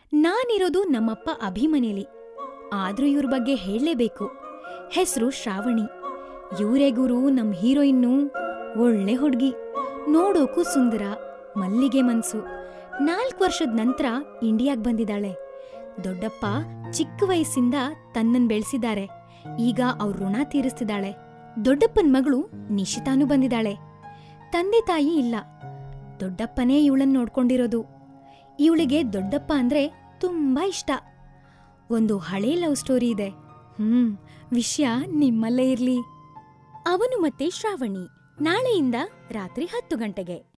ನಾನಿರೋದು ನಮ್ಮಪ್ಪ ಅಭಿಮನೇಲಿ ಆದ್ರೂ ಇವ್ರ ಬಗ್ಗೆ ಹೇಳಲೇಬೇಕು ಹೆಸರು ಶ್ರಾವಣಿ ಇವರೇ ಗುರು ನಮ್ ಹೀರೋಯಿನ್ನು ಒಳ್ಳೆ ಹುಡ್ಗಿ ನೋಡೋಕು ಸುಂದರ ಮಲ್ಲಿಗೆ ಮನ್ಸು ನಾಲ್ಕು ವರ್ಷದ ನಂತರ ಇಂಡಿಯಾಗ್ ಬಂದಿದ್ದಾಳೆ ದೊಡ್ಡಪ್ಪ ಚಿಕ್ಕ ವಯಸ್ಸಿಂದ ತನ್ನನ್ ಬೆಳೆಸಿದ್ದಾರೆ ಈಗ ಅವ್ರ ಋಣ ತೀರಿಸ್ತಿದ್ದಾಳೆ ದೊಡ್ಡಪ್ಪನ್ ಮಗಳು ನಿಶಿತಾನು ಬಂದಿದ್ದಾಳೆ ತಂದೆ ತಾಯಿ ಇಲ್ಲ ದೊಡ್ಡಪ್ಪನೇ ಇವಳನ್ ನೋಡ್ಕೊಂಡಿರೋದು ಇವಳಿಗೆ ದೊಡ್ಡಪ್ಪ ಅಂದ್ರೆ ತುಂಬಾ ಇಷ್ಟ ಒಂದು ಹಳೇ ಲವ್ ಸ್ಟೋರಿ ಇದೆ ಹ್ಮ್ ವಿಷಯ ನಿಮ್ಮಲ್ಲೇ ಇರ್ಲಿ ಅವನು ಮತ್ತೆ ಶ್ರಾವಣಿ ನಾಳೆಯಿಂದ ರಾತ್ರಿ ಹತ್ತು ಗಂಟೆಗೆ